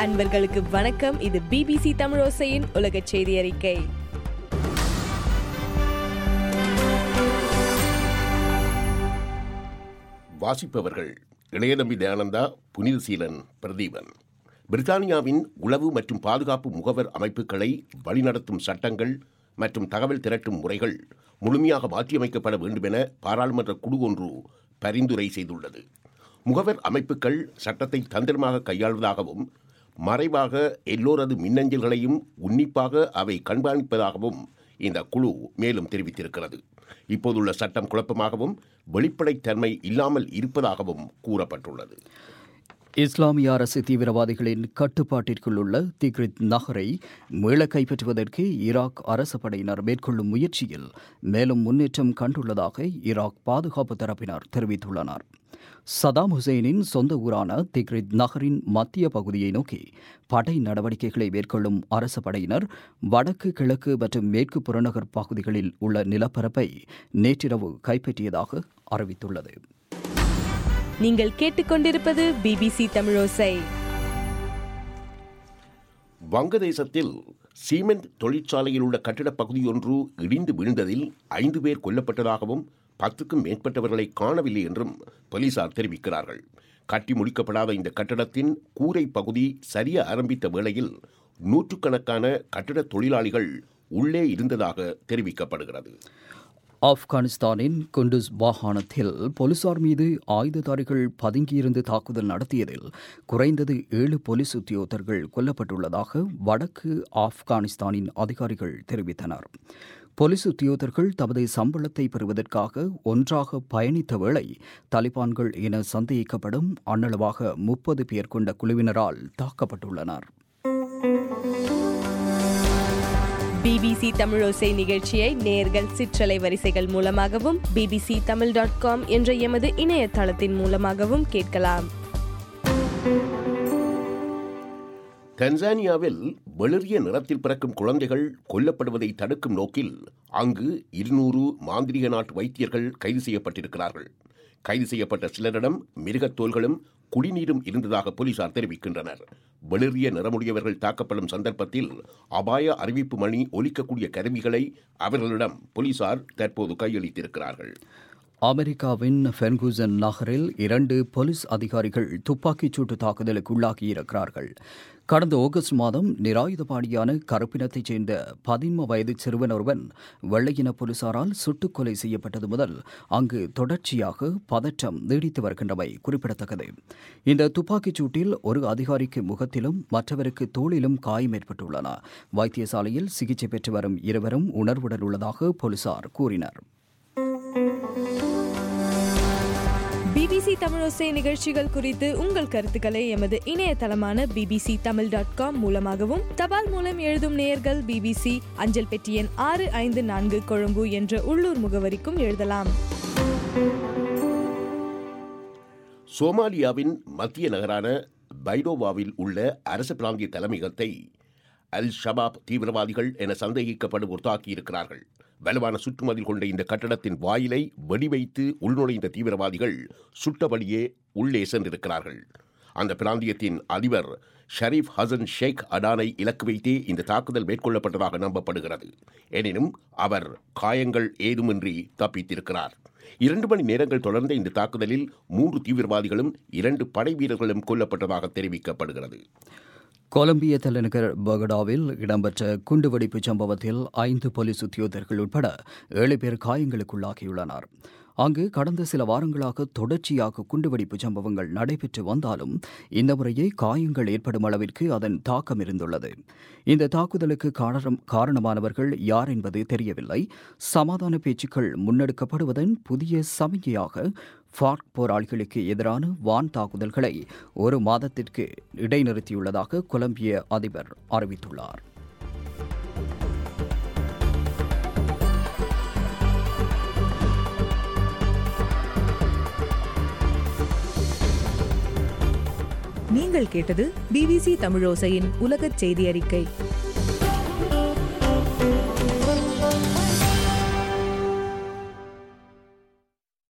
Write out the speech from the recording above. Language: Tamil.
அன்பர்களுக்கு வணக்கம் இது பிபிசி தமிழோசையின் உலக செய்தி அறிக்கை வாசிப்பவர்கள் இளையநம்பி தயானந்தா புனிதசீலன் பிரதீபன் பிரித்தானியாவின் உளவு மற்றும் பாதுகாப்பு முகவர் அமைப்புகளை வழிநடத்தும் சட்டங்கள் மற்றும் தகவல் திரட்டும் முறைகள் முழுமையாக மாற்றியமைக்கப்பட வேண்டும் என பாராளுமன்ற குழு ஒன்று பரிந்துரை செய்துள்ளது முகவர் அமைப்புகள் சட்டத்தை தந்திரமாக கையாள்வதாகவும் மறைவாக எல்லோரது மின்னஞ்சல்களையும் உன்னிப்பாக அவை கண்காணிப்பதாகவும் இந்த குழு மேலும் தெரிவித்திருக்கிறது இப்போதுள்ள சட்டம் குழப்பமாகவும் வெளிப்படைத்தன்மை இல்லாமல் இருப்பதாகவும் கூறப்பட்டுள்ளது இஸ்லாமிய அரசு தீவிரவாதிகளின் கட்டுப்பாட்டிற்குள் உள்ள திக்ரித் நகரை மீள கைப்பற்றுவதற்கு ஈராக் அரசு படையினர் மேற்கொள்ளும் முயற்சியில் மேலும் முன்னேற்றம் கண்டுள்ளதாக ஈராக் பாதுகாப்பு தரப்பினர் தெரிவித்துள்ளனர் சதாம் ஹுசைனின் சொந்த ஊரான திக்ரித் நகரின் மத்திய பகுதியை நோக்கி படை நடவடிக்கைகளை மேற்கொள்ளும் அரசு படையினர் வடக்கு கிழக்கு மற்றும் மேற்கு புறநகர் பகுதிகளில் உள்ள நிலப்பரப்பை நேற்றிரவு கைப்பற்றியதாக அறிவித்துள்ளது நீங்கள் கேட்டுக்கொண்டிருப்பது பிபிசி தமிழோசை வங்கதேசத்தில் சீமெண்ட் தொழிற்சாலையில் உள்ள கட்டிடப் பகுதியொன்று இடிந்து விழுந்ததில் ஐந்து பேர் கொல்லப்பட்டதாகவும் பத்துக்கும் மேற்பட்டவர்களை காணவில்லை என்றும் போலீசார் தெரிவிக்கிறார்கள் கட்டி முடிக்கப்படாத இந்த கட்டடத்தின் கூரை பகுதி சரிய ஆரம்பித்த வேளையில் நூற்றுக்கணக்கான கட்டிட தொழிலாளிகள் உள்ளே இருந்ததாக தெரிவிக்கப்படுகிறது ஆப்கானிஸ்தானின் குண்டுஸ் மாகாணத்தில் போலீசார் மீது ஆயுததாரிகள் பதுங்கியிருந்து தாக்குதல் நடத்தியதில் குறைந்தது ஏழு போலீஸ் உத்தியோகத்தர்கள் கொல்லப்பட்டுள்ளதாக வடக்கு ஆப்கானிஸ்தானின் அதிகாரிகள் தெரிவித்தனர் போலீஸ் உத்தியோகத்தர்கள் தமது சம்பளத்தை பெறுவதற்காக ஒன்றாக பயணித்த வேளை தலிபான்கள் என சந்தேகிக்கப்படும் அன்னளவாக முப்பது பேர் கொண்ட குழுவினரால் தாக்கப்பட்டுள்ளனர் பிபிசி தமிழோசை நிகழ்ச்சியை நேர்கள் சிற்றலை வரிசைகள் மூலமாகவும் பிபிசி தமிழ் டாட் காம் என்ற எமது இணையதளத்தின் மூலமாகவும் கேட்கலாம் தன்சானியாவில் வெளிரிய நிறத்தில் பிறக்கும் குழந்தைகள் கொல்லப்படுவதை தடுக்கும் நோக்கில் அங்கு இருநூறு மாந்திரிக நாட்டு வைத்தியர்கள் கைது செய்யப்பட்டிருக்கிறார்கள் கைது செய்யப்பட்ட சிலரிடம் மிருகத் தோள்களும் குடிநீரும் இருந்ததாக போலீசார் தெரிவிக்கின்றனர் வெளிரிய நிறமுடையவர்கள் தாக்கப்படும் சந்தர்ப்பத்தில் அபாய அறிவிப்பு மணி ஒலிக்கக்கூடிய கருவிகளை அவர்களிடம் போலீசார் தற்போது கையளித்திருக்கிறார்கள் அமெரிக்காவின் ஃபெர்கூசன் நகரில் இரண்டு போலீஸ் அதிகாரிகள் துப்பாக்கிச் சூட்டு தாக்குதலுக்கு உள்ளாகியிருக்கிறார்கள் கடந்த ஆகஸ்ட் மாதம் நிராயுதபாணியான கருப்பினத்தைச் சேர்ந்த பதின்ம வயது சிறுவன் ஒருவன் வெள்ளையின போலீசாரால் சுட்டுக் கொலை செய்யப்பட்டது முதல் அங்கு தொடர்ச்சியாக பதற்றம் நீடித்து வருகின்றமை குறிப்பிடத்தக்கது இந்த துப்பாக்கிச் சூட்டில் ஒரு அதிகாரிக்கு முகத்திலும் மற்றவருக்கு தோளிலும் காயம் ஏற்பட்டுள்ளன வைத்தியசாலையில் சிகிச்சை பெற்று வரும் இருவரும் உணர்வுடன் உள்ளதாக போலீசார் கூறினர் பிபிசி தமிழோசை நிகழ்ச்சிகள் குறித்து உங்கள் கருத்துக்களை எமது இணையதளமான பிபிசி தமிழ் டாட் காம் மூலமாகவும் தபால் மூலம் எழுதும் நேயர்கள் பிபிசி அஞ்சல் பெட்டி எண் ஆறு ஐந்து நான்கு கொழும்பு என்ற உள்ளூர் முகவரிக்கும் எழுதலாம் சோமாலியாவின் மத்திய நகரான பைடோவாவில் உள்ள அரசு பிராந்திய தலைமையகத்தை அல் ஷபாப் தீவிரவாதிகள் என சந்தேகிக்கப்படுவோர் தாக்கியிருக்கிறார்கள் வலுவான சுற்றுமதில் கொண்ட இந்த கட்டடத்தின் வாயிலை வெடிவைத்து உள்நுழைந்த தீவிரவாதிகள் சுட்டபடியே உள்ளே சென்றிருக்கிறார்கள் அந்த பிராந்தியத்தின் அதிபர் ஷரீப் ஹசன் ஷேக் அடானை இலக்கு வைத்தே இந்த தாக்குதல் மேற்கொள்ளப்பட்டதாக நம்பப்படுகிறது எனினும் அவர் காயங்கள் ஏதுமின்றி தப்பித்திருக்கிறார் இரண்டு மணி நேரங்கள் தொடர்ந்த இந்த தாக்குதலில் மூன்று தீவிரவாதிகளும் இரண்டு படை வீரர்களும் கொல்லப்பட்டதாக தெரிவிக்கப்படுகிறது கொலம்பிய தலைநகர் பகடாவில் இடம்பெற்ற குண்டுவெடிப்பு சம்பவத்தில் ஐந்து போலீஸ் உத்தியோகத்தர்கள் உட்பட ஏழு பேர் காயங்களுக்குள்ளாகியுள்ளனர் அங்கு கடந்த சில வாரங்களாக தொடர்ச்சியாக குண்டுவெடிப்பு சம்பவங்கள் நடைபெற்று வந்தாலும் இந்த முறையே காயங்கள் ஏற்படும் அளவிற்கு அதன் தாக்கம் இருந்துள்ளது இந்த தாக்குதலுக்கு காரணம் காரணமானவர்கள் யார் என்பது தெரியவில்லை சமாதான பேச்சுக்கள் முன்னெடுக்கப்படுவதன் புதிய சமிகையாக ஃபார்க் போராளிகளுக்கு எதிரான வான் தாக்குதல்களை ஒரு மாதத்திற்கு இடைநிறுத்தியுள்ளதாக கொலம்பிய அதிபர் அறிவித்துள்ளார் நீங்கள் கேட்டது பிபிசி தமிழோசையின் உலகச் செய்தி அறிக்கை